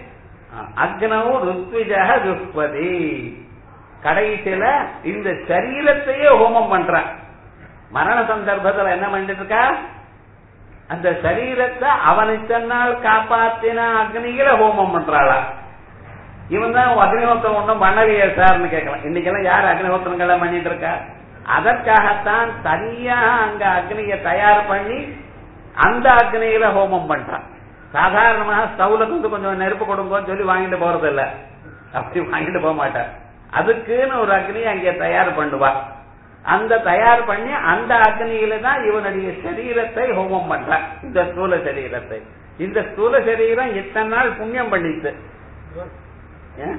அக்னவு ருத்விஜக துஷ்பதி கடைசியில இந்த சரீரத்தையே ஹோமம் பண்ற மரண சந்தர்ப்பத்துல என்ன பண்ணிட்டு இருக்கா அந்த சரீரத்தை அவனை தன்னால் காப்பாத்தின அக்னியில ஹோமம் பண்றாளா இவன் தான் அக்னிஹோத்திரம் ஒன்றும் பண்ணலையே சார்னு கேட்கலாம் இன்னைக்கெல்லாம் யார் அக்னிஹோத்திரங்கள்லாம் பண்ணிட்டு இருக்கா அதற்காகத்தான் தனியா அங்க அக்னியை தயார் பண்ணி அந்த அக்னியில ஹோமம் பண்றான் சாதாரணமாக ஸ்டவ்ல வந்து கொஞ்சம் நெருப்பு கொடுங்கன்னு சொல்லி வாங்கிட்டு போறது இல்ல அப்படி வாங்கிட்டு போக மாட்டார் அதுக்குன்னு ஒரு அக்னியை அங்கே தயார் பண்ணுவா அந்த தயார் பண்ணி அந்த அக்னியில தான் இவனுடைய சரீரத்தை ஹோமம் பண்றான் இந்த ஸ்தூல சரீரத்தை இந்த ஸ்தூல சரீரம் இத்தனை நாள் புண்ணியம் பண்ணிச்சு ஏன்?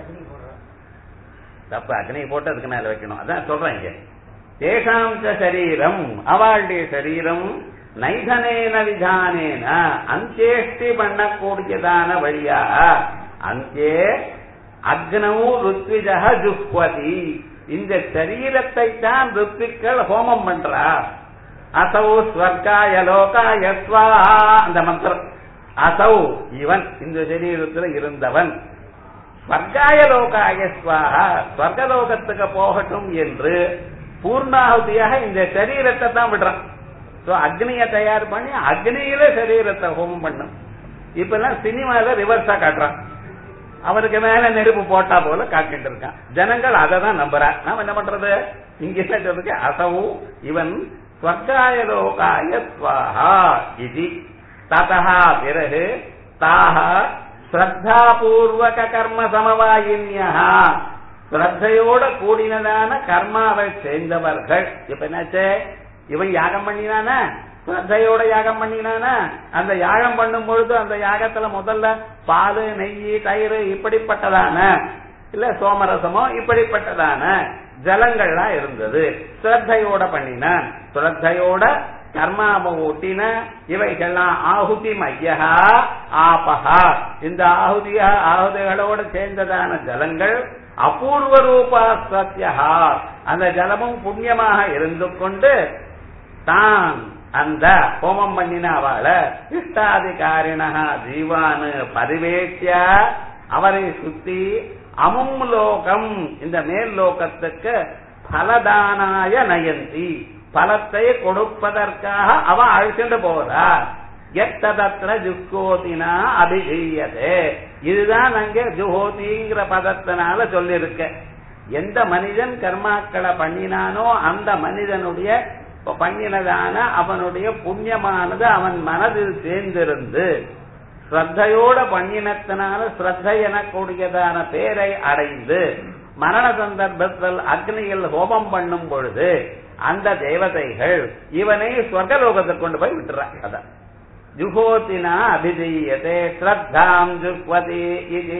தப்பு அக்னி போட்டு அதுக்கு மேல வைக்கணும் அதான் சொல்றேன் இங்க தேசாம் ச சரீரம் அவளுடைய சரீரம் நைதனேன விதானேன அந்தேஷ்டி பண்ணக்கூடியதான வழியா அந்தே அக்னவு ருத்விஜக ஜுஹ்வதி இந்த சரீரத்தை தான் ருத்விக்கள் ஹோமம் பண்றா அசௌ ஸ்வர்காய லோகாய ஸ்வாஹா அந்த மந்திரம் அசௌ இவன் இந்த சரீரத்தில் இருந்தவன் ஸ்வர்காய லோகாய ஸ்வாஹா ஸ்வர்கலோகத்துக்கு போகட்டும் என்று பூர்ணாகுதியாக இந்த சரீரத்தை தான் விடுறான் சோ அக்னிய தயார் பண்ணி அக்னியில சரீரத்தை ஹோமம் பண்ணும் இப்ப எல்லாம் சினிமால ரிவர்ஸா காட்டுறான் அவனுக்கு மேல நெருப்பு போட்டா போல காட்டிட்டு இருக்கான் ஜனங்கள் அதை தான் நம்புறா நாம என்ன பண்றது இங்க என்ன சொல்றதுக்கு அசவு இவன் ஸ்வர்காய லோகாய ஸ்வாஹா இது ததா பிறகு தாக ஸ்ரத்தாபூர்வக கர்ம சமவாயின்யா ஸ்ரத்தையோட கூடினதான கர்மாவை சேர்ந்தவர்கள் இப்ப என்னாச்சு இவன் யாகம் பண்ணினானா ஸ்ரத்தையோட யாகம் பண்ணினானா அந்த யாகம் பண்ணும் பொழுது அந்த யாகத்துல முதல்ல பால் நெய் தயிர் இப்படிப்பட்டதான இல்ல சோமரசமோ இப்படிப்பட்டதான ஜலங்கள்லாம் இருந்தது ஸ்ரத்தையோட பண்ணினான் ஸ்ரத்தையோட கர்மாவை ஓட்டின இவைகள்லாம் ஆகுதி மையகா ஆபகா இந்த ஆகுதிய ஆகுதிகளோட சேர்ந்ததான ஜலங்கள் அபூர்வ ரூபா சத்யா அந்த ஜலமும் புண்ணியமாக இருந்து கொண்டு தான் அந்த ஹோமம் பண்ணின அவள இஷ்டாதிகாரிணா ஜீவானு பரிவேட்சிய அவரை சுத்தி அமும் லோகம் இந்த மேல் லோகத்துக்கு பலதானாய நயந்தி பலத்தை கொடுப்பதற்காக அவ அழைச்சிட்டு போறார் எத்ததத்திர ஜுக்கோதினா அபிஜீயதே இதுதான் அங்கே ஜுஹோதிங்கிற பதத்தினால சொல்லிருக்க எந்த மனிதன் கர்மாக்களை பண்ணினானோ அந்த மனிதனுடைய பண்ணினதான அவனுடைய புண்ணியமானது அவன் மனதில் சேர்ந்திருந்து ஸ்ரத்தையோட பண்ணினத்தினால ஸ்ரத்தை எனக்கூடியதான பேரை அடைந்து மரண சந்தர்ப்பத்தில் அக்னியில் ஹோமம் பண்ணும் பொழுது அந்த தேவதைகள் இவனை ஸ்வர்கலோகத்துக்கு கொண்டு போய் விட்டுறாங்க அதான் ஜுகோத்தினா அபிஜீயதே ஸ்ரத்தாம் ஜுக்வதி இது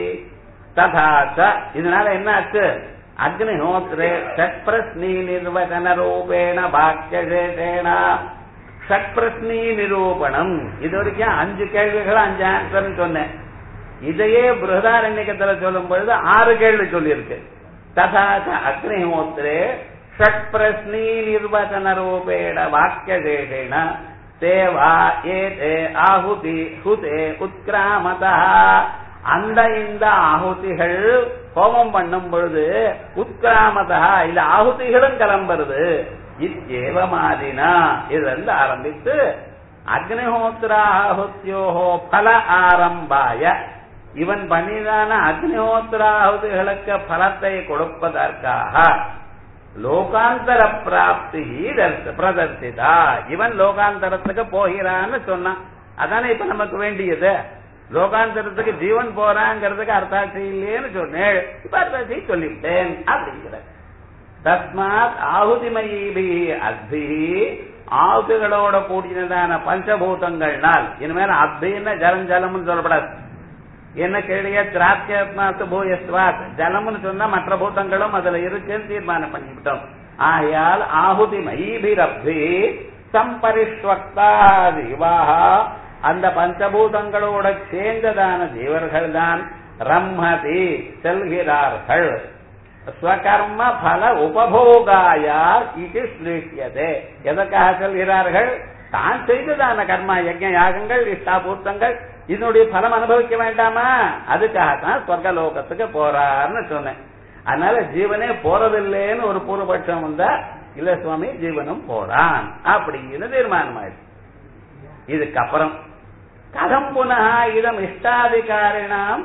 ததாச்ச இதனால என்ன ஆச்சு அக்னிஹோத்ரே ஷட்பிரஸ்னி நிர்வச்சன ரூபேண பாக்கியசேஷேண ஷட்பிரஸ்னி நிரூபணம் இது வரைக்கும் அஞ்சு கேள்விகள் அஞ்சு ஆன்சர் சொன்னேன் இதையே பிருகதாரண்யக்கத்துல சொல்லும் பொழுது ஆறு கேள்வி சொல்லியிருக்கு ததாச்ச அக்னிஹோத்ரே ஷட்பிரஸ்னி நிர்வச்சன ரூபேண வாக்கியசேஷேண தேவா ஏதே ஆகுதி ஹுதே உத்கிராமதா அந்த இந்த ஆகுதிகள் ஹோமம் பண்ணும் பொழுது உத்கிராமதா இந்த ஆகுதிகளும் கிளம்புறது இத்தேவமாதினா இதுல இருந்து ஆரம்பித்து அக்னிஹோத்திராஹுத்தியோஹோ பல ஆரம்பாய இவன் பண்ணிதான அக்னிஹோத்திராகுதிகளுக்கு பலத்தை கொடுப்பதற்காக லோகாந்தர பிராப்தி பிரதர்சிதா இவன் லோகாந்தரத்துக்கு போகிறான்னு சொன்னான் அதானே இப்ப நமக்கு வேண்டியது லோகாந்தரத்துக்கு ஜீவன் போறாங்கிறதுக்கு அர்த்தாட்சி இல்லையேன்னு சொன்னேன் இப்ப அர்த்தாட்சி சொல்லிவிட்டேன் அப்படிங்கிற தஸ்மாத் ஆகுதிமயீபி அத்தி ஆகுதிகளோட கூடினதான பஞ்சபூதங்கள்னால் இனிமேல் அத்தின்னு ஜலம் ஜலம்னு சொல்லப்படாது என்ன கேளிய திராட்சமாத்து பூயஸ்வாத் ஜலம்னு சொன்னா மற்ற பூதங்களும் அதுல இருக்குன்னு தீர்மானம் பண்ணிவிட்டோம் ஆகையால் ஆகுதி மயீபிரப்தி சம்பரிஷ்வக்தா ஜீவாகா அந்த பஞ்சபூதங்களோட சேர்ந்ததான ஜீவர்கள் தான் ரம்மதி செல்கிறார்கள் ஸ்வகர்ம பல உபபோகாயா இது ஸ்லீஷியதே எதற்காக செல்கிறார்கள் தான் செய்ததான கர்மா யஜ்ய யாகங்கள் இஷ்டாபூர்த்தங்கள் இதனுடைய பலம் அனுபவிக்க வேண்டாமா அதுக்காகத்தான் சொர்க்கலோகத்துக்கு போறார்னு சொன்னேன் அதனால ஜீவனே போறதில்லைன்னு ஒரு பூர்வபட்சம் வந்தா இல்ல சுவாமி ஜீவனும் போறான் அப்படின்னு தீர்மானம் ஆயிடுச்சு இதுக்கப்புறம் கதம் புனः இதம் இஷ்டாதிகாரிணாம்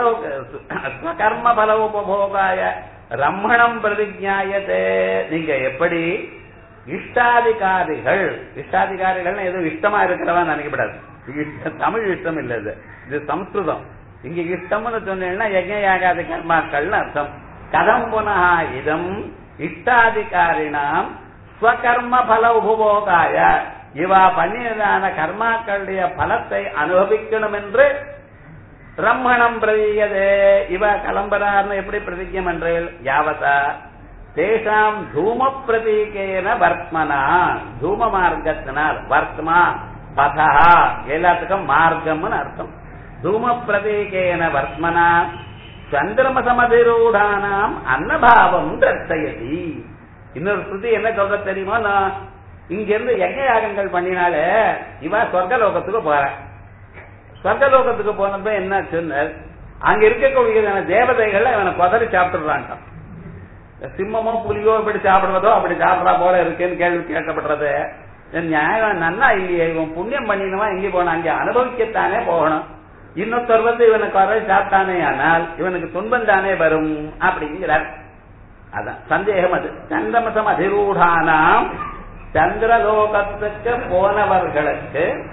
ஸ்வகர்ம பல உபபோகாய ரம்மணம் பிரதிஜாயத்தே நீங்க எப்படி இஷ்டாதிகாரிகள் இஷ்டாதிகாரிகள் எதுவும் இஷ்டமா இருக்கிறவன் நினைக்கப்படாது தமிழ் இஷ்டம் இல்ல இது இது சம்ஸ்கிருதம் இங்க இஷ்டம்னு சொன்னீங்கன்னா யஜ்ய யாகாதி கர்மாக்கள்னு அர்த்தம் கதம் புனः இதம் இஷ்டாதிகாரினாம் ஸ்வகர்ம பல உபபோகாய இவா பண்ணியதான கர்மாக்களுடைய பலத்தை அனுபவிக்கணும் என்று பிரம்மணம் பிரதியதே இவ கிளம்புறார்னு எப்படி பிரதிஜம் என்றேல் யாவதா தேசாம் தூம பிரதீகேன வர்த்மனா தூம மார்க்கத்தினால் வர்த்மா பதா எல்லாத்துக்கும் மார்க்கம்னு அர்த்தம் தூம பிரதீகேன வர்த்மனா சந்திரம சமதிரூடானாம் அன்னபாவம் தர்சயதி இன்னொரு ஸ்ருதி என்ன சொல்ற தெரியுமா நான் இங்க இருந்து யஜ்ய யாகங்கள் பண்ணினாலே இவ சொர்க்கலோகத்துக்கு போற சொர்க்கலோகத்துக்கு போனப்ப என்ன சொன்னார் அங்க இருக்கக்கூடிய தேவதைகள் இவனை கொதறி சாப்பிட்டுறான்ட்டான் சிம்மமோ புலியோ இப்படி சாப்பிடுறதோ அப்படி சாப்பிடறா போல இருக்குன்னு கேள்வி கேட்கப்படுறது நியாயம் நன்னா இல்லையே இவன் புண்ணியம் பண்ணினவன் எங்க போன அங்க அனுபவிக்கத்தானே போகணும் இன்னொருத்தர் வந்து இவனுக்கு வர சாப்பிட்டானே ஆனால் இவனுக்கு துன்பம் தானே வரும் அப்படிங்கிறார் அதான் சந்தேகம் அது சந்திரமசம் அதிரூடானாம் சந்திரலோகத்துக்கு போனவர்களுக்கு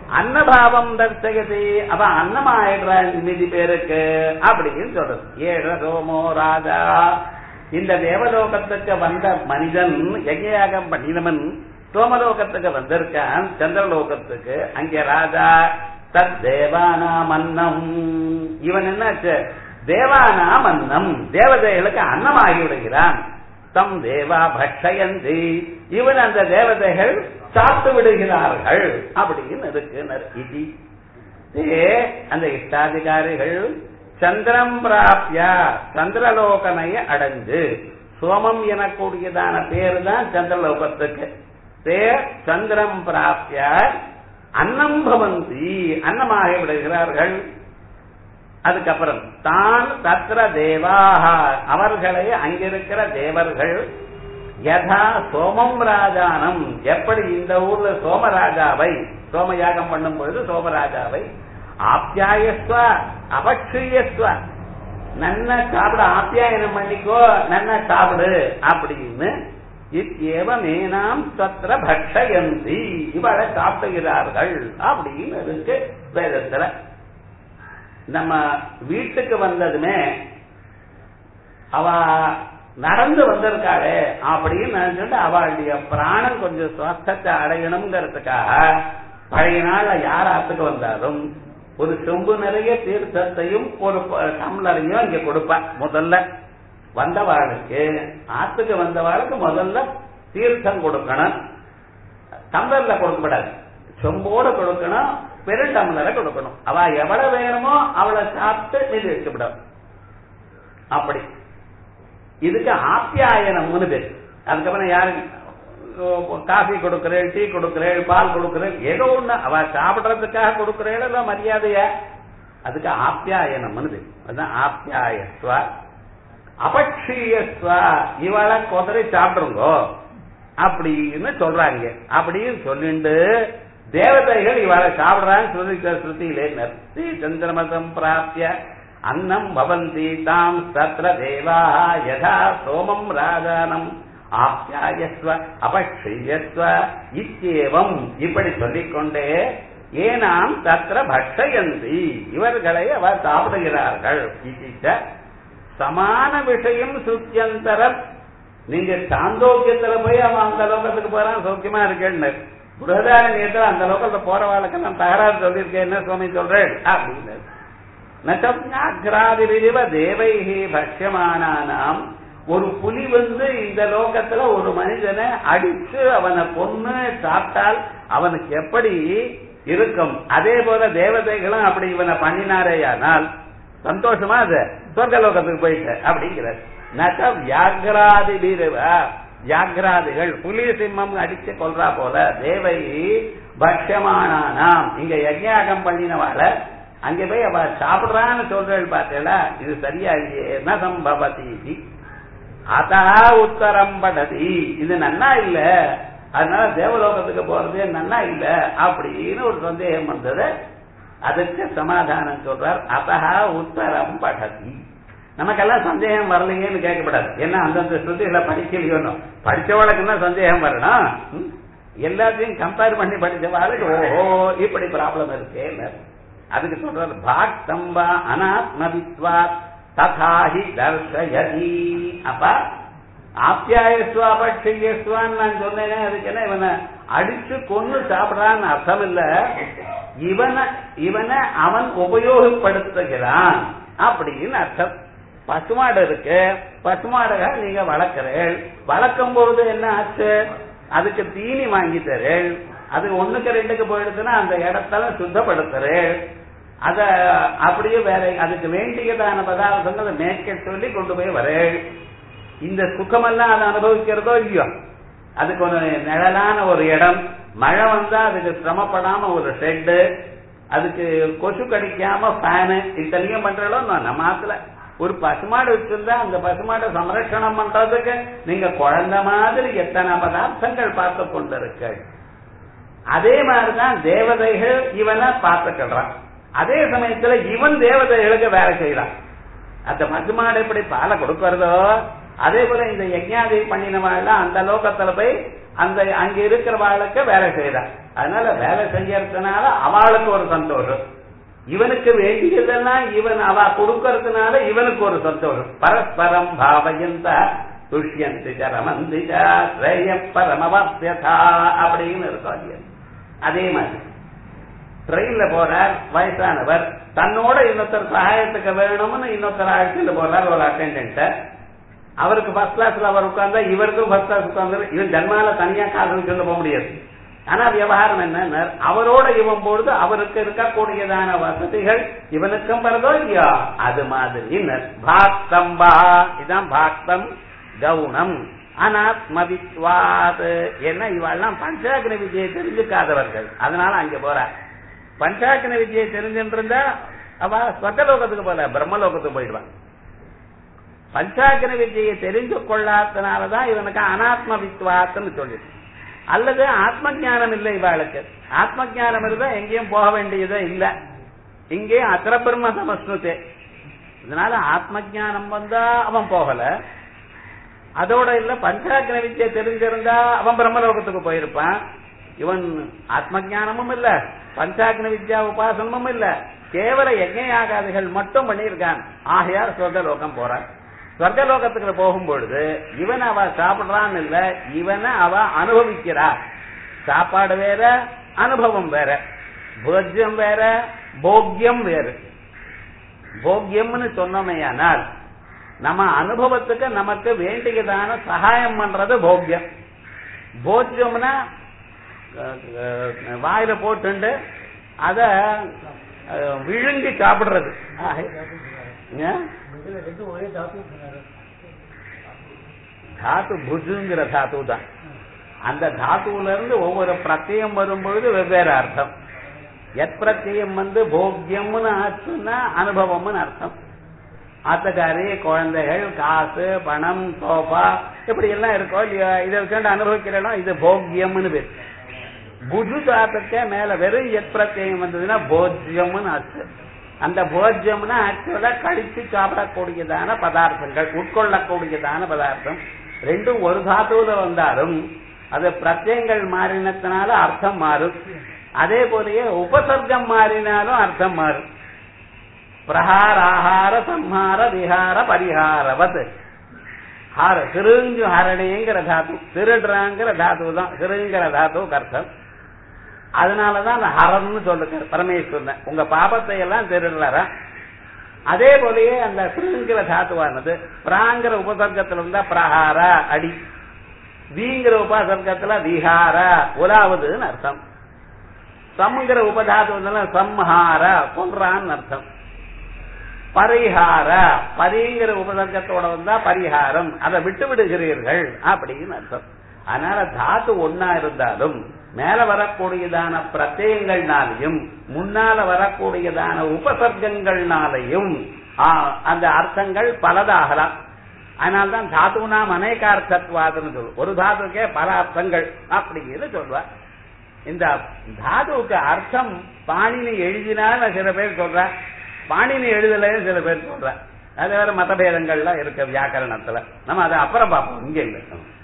அன்னபாவம் தர்சகதி அவ அன்னமாயிடுறான் மீதி பேருக்கு அப்படின்னு சொல்றது ஏழ சோமோ ராஜா இந்த தேவலோகத்துக்கு வந்த மனிதன் யஜ்யாகம் பண்ணினவன் சோமலோகத்துக்கு வந்திருக்கான் சந்திரலோகத்துக்கு அங்கே ராஜா தத் தேவானாம் அன்னம் இவன் என்னாச்சு தேவானாம் அன்னம் தேவதைகளுக்கு அன்னமாகி விடுகிறான் தம் தேவா பக்ஷயந்தி இவன் அந்த தேவதைகள் சாப்பிட்டு விடுகிறார்கள் அப்படின்னு இருக்கு இது தே அந்த இஷ்டாதிகாரிகள் சந்திரம் பிராப்தியா சந்திரலோகனைய அடைஞ்சு சோமம் எனக்கூடியதான பேரு தான் சந்திரலோகத்துக்கு தே சந்திரம் பிராப்திய அன்னம் பவந்தி அன்னமாகி விடுகிறார்கள் அதுக்கப்புறம் தான் தத்திர தேவாக அவர்களை அங்கிருக்கிற தேவர்கள் யதா சோமம் ராஜானம் எப்படி இந்த ஊர்ல சோமராஜாவை சோமயாகம் பண்ணும் பொழுது சோமராஜாவை ஆப்யாயஸ்வ அபக்ஷயஸ்வ நன்ன சாப்பிட ஆப்யாயனம் பண்ணிக்கோ நன்ன சாப்பிடு அப்படின்னு இத்தியேவமேனாம் சத்திர பக்ஷயந்தி இவளை சாப்பிடுகிறார்கள் அப்படின்னு இருக்கு வேதத்துல நம்ம வீட்டுக்கு வந்ததுமே அவ நடந்து வந்திருக்காளே அப்படின்னு நினைச்சுட்டு அவளுடைய பிராணம் கொஞ்சம் சுவாசத்தை அடையணுங்கிறதுக்காக பழைய நாள்ல யார் ஆத்துக்கு வந்தாலும் ஒரு சொம்பு நிறைய தீர்த்தத்தையும் ஒரு டம்ளரையும் இங்க கொடுப்பா முதல்ல வந்தவாளுக்கு ஆத்துக்கு வந்தவாளுக்கு முதல்ல தீர்த்தம் கொடுக்கணும் டம்ளர்ல கொடுக்கப்படாது சொம்போட கொடுக்கணும் பெரு டம்ளரை கொடுக்கணும் அவ எவ்வளவு வேணுமோ அவளை சாப்பிட்டு நிதி வச்சுவிடும் அப்படி இதுக்கு ஆப்பியாயனம்னு பேர் அதுக்கப்புறம் யாரு காஃபி கொடுக்கிறேன் டீ கொடுக்கிறேன் பால் கொடுக்கிறேன் ஏதோ ஒண்ணு அவ சாப்பிடுறதுக்காக கொடுக்கிறேன் இல்ல மரியாதைய அதுக்கு ஆப்பியாயனம்னு பேர் அதுதான் ஆப்பியாயஸ்வ அபக்ஷீயஸ்வ இவளை கொதறி சாப்பிடுங்கோ அப்படின்னு சொல்றாங்க அப்படின்னு சொல்லிட்டு தேவதைகள் இவளை சாப்பிடுறான்னு சொல்லி ஸ்ருதியிலே நர்த்தி சந்திரமதம் பிராப்திய அன்னம் பவந்தி தாம் சத்ர தேவா யதா சோமம் ராஜானம் ஆப்யாயஸ்வ அபக்ஷயஸ்வ இத்தியேவம் இப்படி சொல்லிக்கொண்டே ஏனாம் தத்திர பக்ஷயந்தி இவர்களை அவர் சாப்பிடுகிறார்கள் இதிச்ச சமான விஷயம் சுத்தியந்தரம் நீங்க சாந்தோக்கியத்துல போய் அவன் அந்த லோகத்துக்கு போறான் சௌக்கியமா இருக்கேன்னு புரதாரண்யத்துல அந்த லோகத்துல போறவாளுக்கு நான் தகராறு சொல்லியிருக்கேன் என்ன சுவாமி சொல்றேன் அப்படின்னு நச்சாகிராதிரிவ தேவைகி பட்சியமானானாம் ஒரு புலி வந்து இந்த லோகத்துல ஒரு மனிதனை அடிச்சு அவனை கொன்னு சாப்பிட்டால் அவனுக்கு எப்படி இருக்கும் அதே போல தேவதைகளும் அப்படி இவனை பண்ணினாரேயானால் சந்தோஷமா அது சொர்க்க லோகத்துக்கு போயிட்டு அப்படிங்கிறார் நக வியாகிராதி வியாகிராதிகள் புலி சிம்மம் அடிச்சு கொல்றா போல தேவை பட்சமானானாம் இங்க யஜ்யாகம் பண்ணினவாள அங்க போய் அவ சாப்பிடுறான்னு சொல்றேன் பார்த்தேல இது சரியா இல்லையே ந சம்பவதி அதா உத்தரம் படதி இது நன்னா இல்ல அதனால தேவலோகத்துக்கு போறதே நன்னா இல்ல அப்படின்னு ஒரு சந்தேகம் வந்தது அதுக்கு சமாதானம் சொல்றார் அதஹா உத்தரம் படதி நமக்கெல்லாம் சந்தேகம் வரலையேன்னு கேட்கப்படாது ஏன்னா அந்தந்த ஸ்ருதிகளை படிக்கலையோன்னு படிச்சவளுக்கு என்ன சந்தேகம் வரணும் எல்லாத்தையும் கம்பேர் பண்ணி படிச்சவாளுக்கு ஓஹோ இப்படி ப்ராப்ளம் இருக்கே அதுக்கு சொல்றாரு பாக்தம்பா அனாத்மவித்வா ததாஹி தர்ஷயதி அப்ப ஆப்யாயஸ்வா பட்சியஸ்வான்னு நான் சொன்னேனே அதுக்கு என்ன இவனை அடிச்சு கொண்டு சாப்பிடறான்னு அர்த்தம் இல்ல இவனை இவனை அவன் உபயோகப்படுத்துகிறான் அப்படின்னு அர்த்தம் பசுமாடு இருக்கு பசுமாடுக நீங்க வளர்க்கிறேன் வளர்க்கும் பொழுது என்ன ஆச்சு அதுக்கு தீனி வாங்கி தரேன் அது ஒண்ணுக்கு ரெண்டுக்கு போயிடுச்சுன்னா அந்த இடத்துல சுத்தப்படுத்துறேன் அத அப்படியே வேற அதுக்கு வேண்டியதான பதார்த்தங்களை மேய்க்க சொல்லி கொண்டு போய் வரேன் இந்த சுகமெல்லாம் அதை அனுபவிக்கிறதோ இல்லையோ அதுக்கு ஒரு நிழலான ஒரு இடம் மழை வந்தா அதுக்கு சிரமப்படாம ஒரு ஷெட்டு அதுக்கு கொசு கடிக்காம ஃபேனு இத்தனையும் பண்றோம் நம்ம ஆத்துல ஒரு பசுமாடு வச்சிருந்தா அந்த பசுமாடை சம்ரட்சணம் பண்றதுக்கு நீங்க குழந்தை மாதிரி எத்தனை பதார்த்தங்கள் பார்த்து கொண்டிருக்க அதே மாதிரிதான் தேவதைகள் இவனை பார்த்துக்கிறான் அதே சமயத்துல இவன் தேவதைகளுக்கு வேலை செய்யறான் அந்த பசுமாடு எப்படி பாலை கொடுக்கறதோ அதே போல இந்த யஜ்ஞாதி பண்ணினவாள் அந்த லோகத்துல போய் அந்த அங்க இருக்கிறவாளுக்கு வேலை செய்யறான் அதனால வேலை செய்யறதுனால அவளுக்கு ஒரு சந்தோஷம் இவனுக்கு வேண்டியதெல்லாம் இவன் அவ கொடுக்கறதுனால இவனுக்கு ஒரு சந்தோஷம் பரஸ்பரம் பாவயந்த துஷ்யந்தி ரமந்தி ஸ்ரேய பரமவாப்யதா அப்படின்னு இருக்கும் அதே மாதிரி ட்ரெயின்ல போறார் வயசானவர் தன்னோட இன்னொருத்தர் சகாயத்துக்கு வேணும்னு இன்னொருத்தர் அழைச்சிட்டு போறார் ஒரு அட்டெண்டன்ட் அவருக்கு ஃபர்ஸ்ட் கிளாஸ்ல அவர் உட்கார்ந்தா இவருக்கும் ஃபர்ஸ்ட் கிளாஸ் உட்கார்ந்து இவன் ஜன்மால தனியா காசுன்னு சொல்ல போக முடியாது ஆனா விவகாரம் என்ன அவரோட இவன் பொழுது அவருக்கு இருக்கக்கூடியதான வசதிகள் இவனுக்கும் வருதோ இல்லையா அது மாதிரி பாக்தம்பா இதான் பாக்தம் கவுனம் அனாத்மவித்வாத் என்ன இவெல்லாம் பஞ்சாக்ன விஜயை தெரிஞ்சுக்காதவர்கள் அதனால அங்க போற பஞ்சாக்ன விஜயை தெரிஞ்சுட்டு இருந்தா அவ ஸ்வர்கலோகத்துக்கு போல பிரம்மலோகத்துக்கு போயிடுவான் பஞ்சாக்ன விஜயை தெரிந்து கொள்ளாதனாலதான் இவனுக்கு அனாத்ம வித்வாத்னு சொல்லிட்டு அல்லது ஆத்ம ஜானம் இல்லை இவாளுக்கு ஆத்ம ஜானம் இருந்தா எங்கேயும் போக வேண்டியதே இல்ல இங்கே அத்திர பிரம்ம சமஸ்னுதே இதனால ஆத்ம ஜானம் வந்தா அவன் போகல அதோட இல்ல பஞ்சாக்கிர வித்தியை தெரிஞ்சிருந்தா அவன் பிரம்மலோகத்துக்கு போயிருப்பான் இவன் ஆத்ம ஜானமும் இல்ல பஞ்சாக்கிர வித்யா உபாசனமும் இல்ல கேவல யஜ்யாகாதிகள் மட்டும் பண்ணியிருக்கான் ஆகையால் சொர்க்கலோகம் போறான் சொர்க்கலோகத்துக்கு போகும் பொழுது இவன் அவ சாப்பிடுறான்னு இல்ல இவனை அவ அனுபவிக்கிறா சாப்பாடு வேற அனுபவம் வேற போஜ்யம் வேற போக்கியம் வேறு போக்கியம்னு சொன்னோமையானால் நம்ம அனுபவத்துக்கு நமக்கு வேண்டியதான சகாயம் பண்றது போக்கியம் போஜ்யம்னா வாயில போட்டுண்டு அத விழுங்கி சாப்பிடுறது தாத்து புஜுங்கிற தாத்து தான் அந்த தாத்துவுல இருந்து ஒவ்வொரு பிரத்தியம் வரும்பொழுது வெவ்வேறு அர்த்தம் எத் பிரத்தியம் வந்து போக்கியம்னு ஆச்சுன்னா அனுபவம்னு அர்த்தம் ஆத்தக்காரி குழந்தைகள் காசு பணம் சோஃபா இப்படி எல்லாம் இருக்கோ இல்லையா இதை வச்சுட்டு அனுபவிக்கிறோம் இது போக்கியம்னு பேர் புஜு தாத்துக்கே மேல வெறும் எத் பிரத்தியம் வந்ததுன்னா போஜ்யம்னு ஆச்சு அந்த போஜ்யம்னா ஆக்சுவலா கடிச்சு சாப்பிடக்கூடியதான பதார்த்தங்கள் உட்கொள்ளக்கூடியதான பதார்த்தம் ரெண்டும் ஒரு தாத்துவில வந்தாலும் அது பிரத்யங்கள் மாறினத்தினால அர்த்தம் மாறும் அதே போலயே உபசர்க்கம் மாறினாலும் அர்த்தம் மாறும் பிரஹாராஹார சம்ஹார விஹார பரிஹாரவத் ஹார திருஞ்சு ஹரணிங்கிற தாத்து திருடுறாங்கிற தாத்து தான் திருங்கிற தாத்துவுக்கு அர்த்தம் அதனாலதான் அந்த ஹரன்னு சொல்லுங்க பரமேஸ்வரன் உங்க பாபத்தை எல்லாம் திருடுறாரா அதே போலயே அந்த திருங்கிற தாத்துவானது பிராங்கிற உபசர்க்கத்துல இருந்தா பிரஹார அடி வீங்கிற உபசர்க்கத்துல விஹார உலாவதுன்னு அர்த்தம் சம்ங்கிற உபதாத்து சம்ஹார கொன்றான்னு அர்த்தம் பரிஹார பரிங்கிற உபசர்க்கத்தோட வந்தா பரிகாரம் அதை விட்டு விடுகிறீர்கள் அப்படின்னு அர்த்தம் அதனால தாத்து ஒன்னா இருந்தாலும் மேல வரக்கூடியதான பிரத்யங்கள்னாலையும் முன்னால வரக்கூடியதான உபசர்க்கங்கள்னாலையும் அந்த அர்த்தங்கள் பலதாகலாம் அதனால்தான் தாத்துனா அநேகார்த்தத்வாதுன்னு சொல்லுவோம் ஒரு தாத்துக்கே பல அர்த்தங்கள் அப்படின்னு சொல்லுவார் இந்த தாதுவுக்கு அர்த்தம் பாணினி எழுதினால சில பேர் சொல்ற பாணினி எழுதலைன்னு சில பேர் சொல்ற அது வேற மதபேதங்கள்லாம் இருக்கு வியாக்கரணத்துல நம்ம அதை அப்புறம் பார்ப்போம் இங்க இல்லை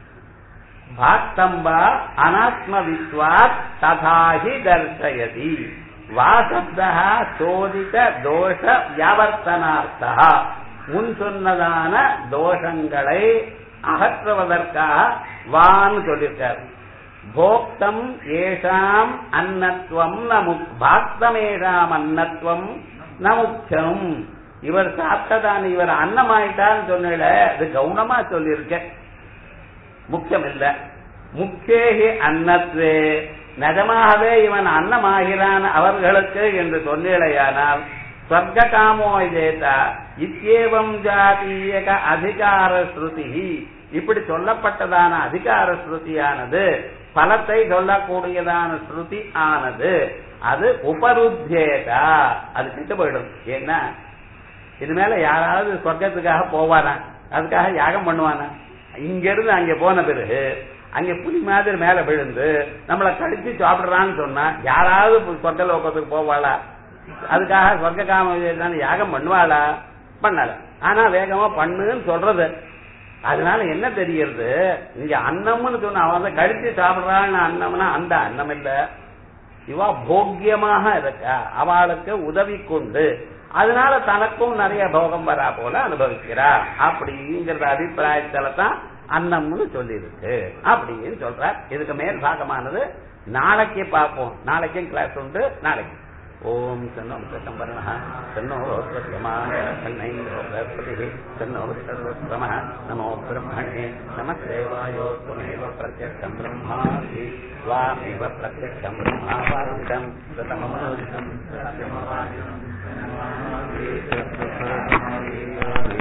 பாக்தம்பா அனாத்ம விஸ்வாத் ததாஹி தர்சயதி வாசப்தா சோதித தோஷ வியாவர்த்தனார்த்தா முன் சொன்னதான தோஷங்களை அகற்றுவதற்காக வான்னு சொல்லியிருக்காரு போக்தம் ஏஷாம் அன்னத்துவம் நமுக் பாக்தமேஷாம் அன்னத்துவம் நமுக்தம் இவர் சாப்பிட்டதான் இவர் அன்னமாயிட்டான்னு சொன்னல அது கவுனமா சொல்லியிருக்க முக்கியம் இல்ல முக்கேகி அன்னத்வே நிஜமாகவே இவன் அன்னமாகிறான் அவர்களுக்கு என்று சொன்னேலையானால் ஸ்வர்க காமோ இதேதா இத்தியேவம் ஜாதீயக அதிகார ஸ்ருதி இப்படி சொல்லப்பட்டதான அதிகார ஸ்ருதியானது பலத்தை சொல்லக்கூடியதான ஸ்ருதி ஆனது அது உபருத்தேதா அது கெட்டு போயிடும் ஏன்னா இது மேல யாராவது சொர்க்கத்துக்காக போவானா அதுக்காக யாகம் பண்ணுவானா இங்க இருந்து அங்க போன பிறகு அங்க புலி மாதிரி மேல விழுந்து நம்மளை கடிச்சு சாப்பிடுறான்னு சொன்னா யாராவது சொர்க்க லோகத்துக்கு போவாளா அதுக்காக சொர்க்க காம யாகம் பண்ணுவாளா பண்ணல ஆனா வேகமா பண்ணுன்னு சொல்றது அதனால என்ன தெரியுது இங்க அன்னம்னு சொன்ன அவன் கழிச்சு சாப்பிடுறான்னு அன்னம்னா அந்த அன்னம் இல்ல இவா போக்கியமாக இருக்கா அவளுக்கு உதவி கொண்டு அதனால தனக்கும் நிறைய போகம் வரா போல அனுபவிக்கிறா அப்படிங்கிற அபிப்பிராயத்துல தான் அன்னம்னு சொல்லி இருக்கு அப்படின்னு சொல்ற இதுக்கு மேல் பாகமானது நாளைக்கு பார்ப்போம் நாளைக்கும் கிளாஸ் உண்டு நாளைக்கு ஓம் சன்னோ சம்பரண சன்னோ சத்யமாக சன்னைந்தோ பிரபதி சன்னோ சர்வஸ்வம நமோ பிரம்மணே நமஸ்தேவாயோ துமேவ பிரத்யக்ஷம் பிரம்மாசி ஸ்வாமிவ பிரத்யக்ஷம் பிரம்மாவாதிதம் சதமனோதிதம் சத்யமவாதிதம்